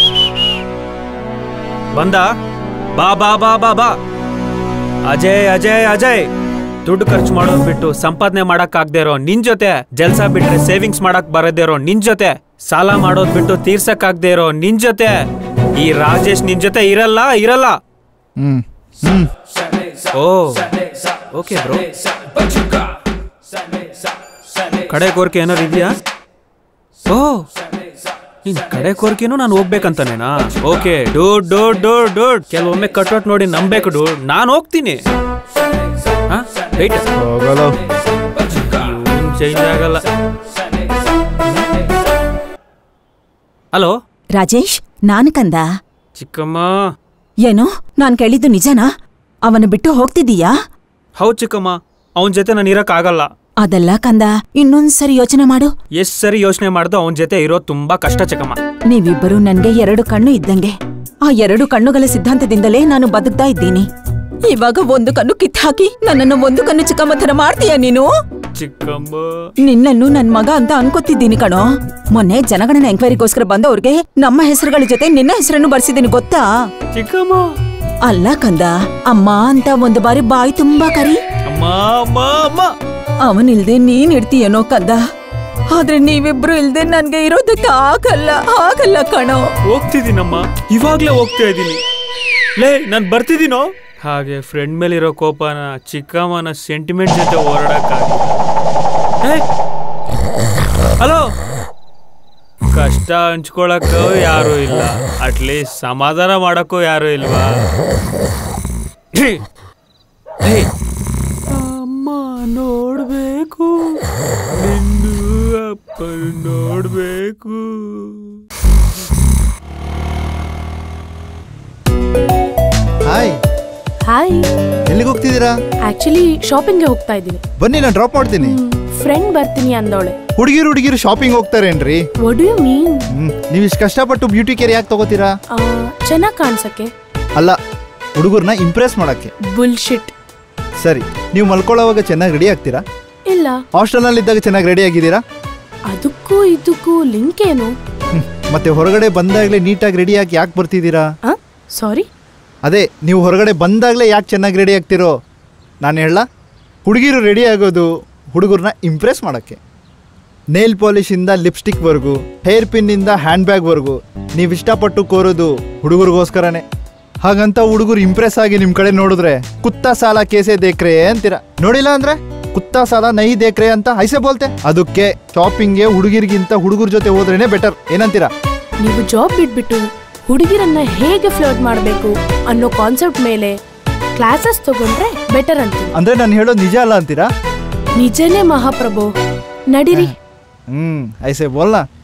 ಬಂದ ಬಾ ಬಾ ಬಾ ಬಾ ಬಾ ಅಜಯ್ ಅಜಯ್ ಅಜಯ್ ದುಡ್ಡು ಖರ್ಚು ಮಾಡೋದ್ ಬಿಟ್ಟು ಸಂಪಾದನೆ ಮಾಡಕ್ ಆಗದೆ ಇರೋ ನಿನ್ ಜೊತೆ ಜಲ್ಸ ಬಿಟ್ರೆ ಸೇವಿಂಗ್ಸ್ ಮಾಡಕ್ ಬರದೇ ಇರೋ ನಿನ್ ಜೊತೆ ಸಾಲ ಮಾಡೋದ್ ಬಿಟ್ಟು ತೀರ್ಸಕ್ ಆಗದೆ ಇರೋ ನಿನ್ ಜೊತೆ ಈ ರಾಜೇಶ್ ನಿನ್ ಜೊತೆ ಇರಲ್ಲ ಇರಲ್ಲ ಹ್ಮ್ ಹ್ಮ್ ಓ ಓಕೆ ಬ್ರೋ ಕಡೆ ಕೋರಿಕೆ ಏನಾರು ಇದೆಯಾ ಓ ನಿನ್ ಕಡೆ ಕೋರಿಕೆನೂ ನಾನು ಹೋಗ್ಬೇಕಂತಾನೇನಾ okay dude dude dude dude ಕೆಲವೊಮ್ಮೆ ಕಟ್ಔಟ್ ನೋಡಿ ನಂಬೇಕು ಡೂಡ್ ನಾನು ಹೋಗ್ತೀನಿ ಹಾ ರೈಟ್ ಹೋಗಲ್ಲ ಚೇಂಜ್ ಆಗಲ್ಲ ಹಲೋ ರಾಜೇಶ್ ನಾನು ಕಂದ ಚಿಕ್ಕಮ್ಮ ಏನು ನಾನ್ ಕೇಳಿದ್ದು ನಿಜನಾ ಅವನ ಬಿಟ್ಟು ಹೋಗ್ತಿದ್ದೀಯಾ ಹೌದ್ ಚಿಕ್ಕಮ್ಮ ಅವನ ಜೊತೆ ನಾನು ಇರಕ್ ಆಗಲ್ಲ ಅದಲ್ಲ ಕಂದ ಇನ್ನೊಂದ್ಸರಿ ಯೋಚನೆ ಮಾಡು ಎಷ್ಟ್ ಸರಿ ಯೋಚನೆ ಮಾಡ್ದು ಅವನ ಜೊತೆ ಇರೋದು ತುಂಬಾ ಕಷ್ಟ ಚಿಕ್ಕಮ್ಮ ನೀವಿಬ್ಬರು ನನ್ಗೆ ಎರಡು ಕಣ್ಣು ಇದ್ದಂಗೆ ಆ ಎರಡು ಕಣ್ಣುಗಳ ಸಿದ್ಧಾಂತದಿಂದಲೇ ನಾನು ಬದುಕ್ತಾ ಇದ್ದೀನಿ ಇವಾಗ ಒಂದು ಕಣ್ಣು ಕಿತ್ತಾಕಿ ನನ್ನನ್ನು ಒಂದು ಕಣ್ಣು ಚಿಕ್ಕಮ್ಮ ಥರ ಮಾಡ್ತೀಯ ನೀನು ಚಿಕ್ಕಮ್ಮ ನಿನ್ನನ್ನು ನನ್ ಮಗ ಅಂತ ಅನ್ಕೋತಿದ್ದೀನಿ ಕಣೋ ಮೊನ್ನೆ ಜನಗಣನ ಎಂಕ್ವೈರಿಗೋಸ್ಕರ ಬಂದವ್ರಿಗೆ ನಮ್ಮ ಹೆಸರುಗಳ ಜೊತೆ ನಿನ್ನ ಹೆಸರನ್ನು ಬರ್ಸಿದ್ದೀನಿ ಗೊತ್ತಾ ಚಿಕ್ಕಮ್ಮ ಅಲ್ಲ ಕಂದ ಅಮ್ಮ ಅಂತ ಒಂದು ಬಾರಿ ಬಾಯಿ ತುಂಬಾ ಕರಿ ಅಮ್ಮ ಅಮ್ಮ ಅಮ್ಮ ಅವನಿಲ್ದೆ ನೀನ್ ಇಡ್ತೀಯನೋ ಕಂದ ಆದ್ರೆ ನೀವಿಬ್ರು ಇಲ್ದೆ ನನ್ಗೆ ಇರೋದಕ್ಕೆ ಆಗಲ್ಲ ಆಗಲ್ಲ ಕಣೋ ಹೋಗ್ತಿದ್ದೀನಮ್ಮ ಇವಾಗ್ಲೇ ಹೋಗ್ತಾ ಇದ್ದೀನಿ ಲೇ ನಾನು ಬರ್ತಿದ್ದೀನೋ ಹಾಗೆ ಫ್ರೆಂಡ್ ಮೇಲಿರೋ ಕೋಪನ ಚಿಕ್ಕಮ್ಮನ ಸೆಂಟಿಮೆಂಟ್ ಜೊತೆ ಹೋರಾಡಕ್ಕಾಗ ಹಲೋ ಕಷ್ಟ ಹಂಚ್ಕೊಳಕ್ಕೂ ಯಾರು ಇಲ್ಲ ಅಟ್ಲೀಸ್ಟ್ ಸಮಾಧಾನ ಮಾಡಕ್ಕೂ ಯಾರು ಇಲ್ವಾ ಹೇ, ಅಮ್ಮ ನೋಡ್ಬೇಕು ನಿಂದು ಅಪ್ಪ ನೋಡ್ಬೇಕು ಹಾಯ್ ಹಾಯ್ ಎಲ್ಲಿಗೆ ಹೋಗ್ತಿದ್ದೀರಾ ಆಕ್ಚುಲಿ ಶಾಪಿಂಗ್ಗೆ ಹೋಗ್ತಾ ಇದ್ದೀನಿ ಬನ್ನಿ ನಾನು ಡ್ರಾಪ್ ಮಾಡ್ತೀನಿ ಫ್ರೆಂಡ್ ಬರ್ತೀನಿ ಅಂದವಳೆ ಹುಡುಗಿರು ಹುಡುಗಿರು ಶಾಪಿಂಗ್ ಹೋಗ್ತಾರೇನ್ರಿ ವಡ್ ಯು ಮೀನ್ ಹ್ಮ್ ನೀವು ಇಷ್ಟು ಕಷ್ಟಪಟ್ಟು ಬ್ಯೂಟಿ ಕೇರ್ ಯಾಕೆ ತಗೋತೀರಾ ಚೆನ್ನಾಗಿ ಕಾಣಿಸಕ್ಕೆ ಅಲ್ಲ ಹುಡುಗರ್ನ ಇಂಪ್ರೆಸ್ ಮಾಡಕ್ಕೆ ಬುಲ್ಶಿಟ್ ಸರಿ ನೀವು ಮಲ್ಕೊಳ್ಳೋವಾಗ ಚೆನ್ನಾಗಿ ರೆಡಿ ಆಗ್ತೀರಾ ಇಲ್ಲ ಹಾಸ್ಟೆಲ್ನಲ್ಲಿ ಇದ್ದಾಗ ಚೆನ್ನಾಗಿ ರೆಡಿ ಆಗಿದ್ದೀರಾ ಅದಕ್ಕೂ ಇದಕ್ಕೂ ಲಿಂಕ್ ಏನು ಹ್ಮ್. ಮತ್ತೆ ಹೊರಗಡೆ ಬಂದಾಗಲೇ ನೀಟಾಗಿ ರೆಡಿ ಆಗಿ ಯಾಕೆ ಬರ್ತಿದ್ದೀರಾ ಸಾರಿ ಅದೇ ನೀವು ಹೊರಗಡೆ ಬಂದಾಗಲೇ ಯಾಕೆ ಚೆನ್ನಾಗಿ ರೆಡಿ ಆಗ್ತಿರೋ ನಾನು ಹೇಳ ಹುಡುಗಿರು ರೆಡಿ ಆಗೋದು ಹುಡುಗರನ್ನ ಇಂಪ್ರೆಸ್ ಮಾಡೋಕ್ಕೆ ನೇಲ್ ಪಾಲಿಶಿಂದ ಲಿಪ್ಸ್ಟಿಕ್ವರೆಗೂ ಹೇರ್ ಪಿನ್ನಿಂದ ಹ್ಯಾಂಡ್ ಬ್ಯಾಗ್ವರೆಗೂ ನೀವು ಇಷ್ಟಪಟ್ಟು ಕೋರೋದು ಹುಡುಗರಿಗೋಸ್ಕರನೇ ಹಾಗಂತ ಹುಡುಗರು ಇಂಪ್ರೆಸ್ ಆಗಿ ನಿಮ್ಮ ಕಡೆ ನೋಡಿದ್ರೆ ಕುತ್ತ ಸಾಲ ಕೇಸೆ ದೇಕ್ರೆ ಅಂತೀರ ನೋಡಿಲ್ಲ ಅಂದ್ರೆ ಕುತ್ತ ಸಾಲ ನೈ ದೇಕ್ರೆ ಅಂತ ಐಸೆ ಬೋಲ್ತೆ ಅದಕ್ಕೆ ಶಾಪಿಂಗ್ಗೆ ಹುಡುಗಿರಿಗಿಂತ ಹುಡುಗರ ಜೊತೆ ಹೋದ್ರೇನೆ ಬೆಟರ್ ಏನಂತೀರಾ ನೀವು ಜಾಬ್ ಬಿಟ್ಬಿಟ್ಟು ಹುಡುಗಿರನ್ನ ಹೇಗೆ ಫ್ಲರ್ಟ್ ಮಾಡಬೇಕು ಅನ್ನೋ ಕಾನ್ಸೆಪ್ಟ್ ಮೇಲೆ ಕ್ಲಾಸಸ್ ತಗೊಂಡ್ರೆ ಬೆಟರ್ ಅಂತೀನಿ ಅಂದ್ರೆ ನಾನು ಹೇಳೋದು ನಿಜ ಅಲ್ಲ ಅಂತೀರಾ ನಿಜನೇ ಮಹಾಪ್ರಭು ನಡಿರಿ ಹ್ಮ್ ಐಸೆ ಬೋಲ್ಲ